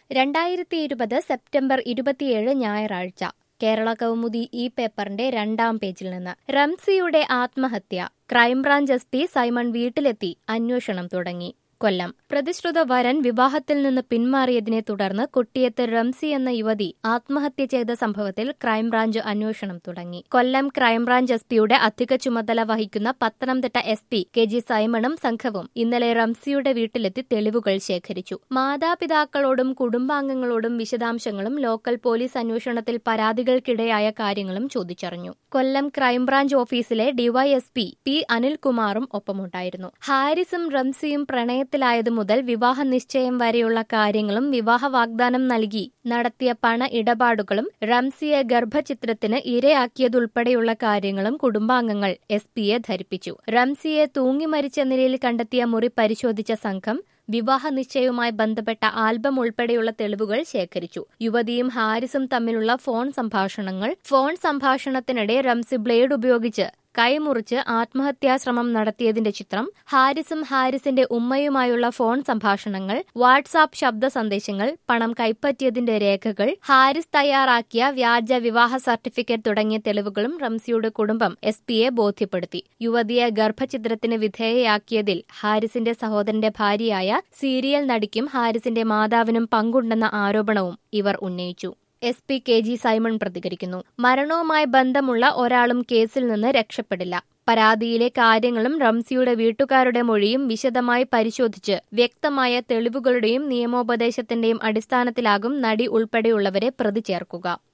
രണ്ടായിരത്തി ഇരുപത് സെപ്റ്റംബർ ഇരുപത്തിയേഴ് ഞായറാഴ്ച കേരള കൗമുദി ഈ പേപ്പറിന്റെ രണ്ടാം പേജിൽ നിന്ന് റംസിയുടെ ആത്മഹത്യ ക്രൈംബ്രാഞ്ച് എസ് പി സൈമൺ വീട്ടിലെത്തി അന്വേഷണം തുടങ്ങി കൊല്ലം പ്രതിശ്രുത വരൻ വിവാഹത്തിൽ നിന്ന് പിന്മാറിയതിനെ തുടർന്ന് കൊട്ടിയത്ത് റംസി എന്ന യുവതി ആത്മഹത്യ ചെയ്ത സംഭവത്തിൽ ക്രൈംബ്രാഞ്ച് അന്വേഷണം തുടങ്ങി കൊല്ലം ക്രൈംബ്രാഞ്ച് എസ് പിയുടെ അധിക ചുമതല വഹിക്കുന്ന Pathanamthitta S P K G സൈമണും സംഘവും ഇന്നലെ റംസിയുടെ വീട്ടിലെത്തി തെളിവുകൾ ശേഖരിച്ചു മാതാപിതാക്കളോടും കുടുംബാംഗങ്ങളോടും വിശദാംശങ്ങളും ലോക്കൽ പോലീസ് അന്വേഷണത്തിൽ പരാതികൾക്കിടയായ കാര്യങ്ങളും ചോദിച്ചറിഞ്ഞു കൊല്ലം ക്രൈംബ്രാഞ്ച് ഓഫീസിലെ ഡിവൈഎസ്പി പി അനിൽകുമാറും ഒപ്പമുണ്ടായിരുന്നു ഹാരിസും റംസിയും പ്രണയത്തിലായതു മുതൽ വിവാഹ നിശ്ചയം വരെയുള്ള കാര്യങ്ങളും വിവാഹ വാഗ്ദാനം നൽകി നടത്തിയ പണ ഇടപാടുകളും റംസിയെ ഗർഭചിത്രത്തിന് ഇരയാക്കിയതുൾപ്പെടെയുള്ള കാര്യങ്ങളും കുടുംബാംഗങ്ങൾ എസ് പിയെ ധരിപ്പിച്ചു റംസിയെ തൂങ്ങി മരിച്ച നിലയിൽ കണ്ടെത്തിയ മുറി പരിശോധിച്ച സംഘം വിവാഹ നിശ്ചയവുമായി ബന്ധപ്പെട്ട ആൽബം ഉൾപ്പെടെയുള്ള തെളിവുകൾ ശേഖരിച്ചു യുവതിയും ഹാരിസും തമ്മിലുള്ള ഫോൺ സംഭാഷണങ്ങൾ ഫോൺ സംഭാഷണത്തിനിടെ റംസി ബ്ലേഡ് ഉപയോഗിച്ച് കൈമുറിച്ച് ആത്മഹത്യാശ്രമം നടത്തിയതിന്റെ ചിത്രം ഹാരിസും ഹാരിസിന്റെ ഉമ്മയുമായുള്ള ഫോൺ സംഭാഷണങ്ങൾ വാട്സാപ്പ് ശബ്ദ സന്ദേശങ്ങൾ പണം കൈപ്പറ്റിയതിന്റെ രേഖകൾ ഹാരിസ് തയ്യാറാക്കിയ വ്യാജ വിവാഹ സർട്ടിഫിക്കറ്റ് തുടങ്ങിയ തെളിവുകളും റംസിയുടെ കുടുംബം എസ് പിയെ ബോധ്യപ്പെടുത്തി യുവതിയെ ഗർഭചിത്രത്തിന് വിധേയയാക്കിയതിൽ ഹാരിസിന്റെ സഹോദരന്റെ ഭാര്യയായ സീരിയൽ നടിക്കും ഹാരിസിന്റെ മാതാവിനും പങ്കുണ്ടെന്ന ആരോപണവും ഇവർ ഉന്നയിച്ചു S P K G Simon പ്രതികരിക്കുന്നു മരണവുമായി ബന്ധമുള്ള ഒരാളും കേസിൽ നിന്ന് രക്ഷപ്പെടില്ല പരാതിയിലെ കാര്യങ്ങളും റംസിയുടെ വീട്ടുകാരുടെ മൊഴിയും വിശദമായി പരിശോധിച്ച് വ്യക്തമായ തെളിവുകളുടെയും നിയമോപദേശത്തിന്റെയും അടിസ്ഥാനത്തിലാകും നടി ഉൾപ്പെടെയുള്ളവരെ പ്രതി ചേർക്കുക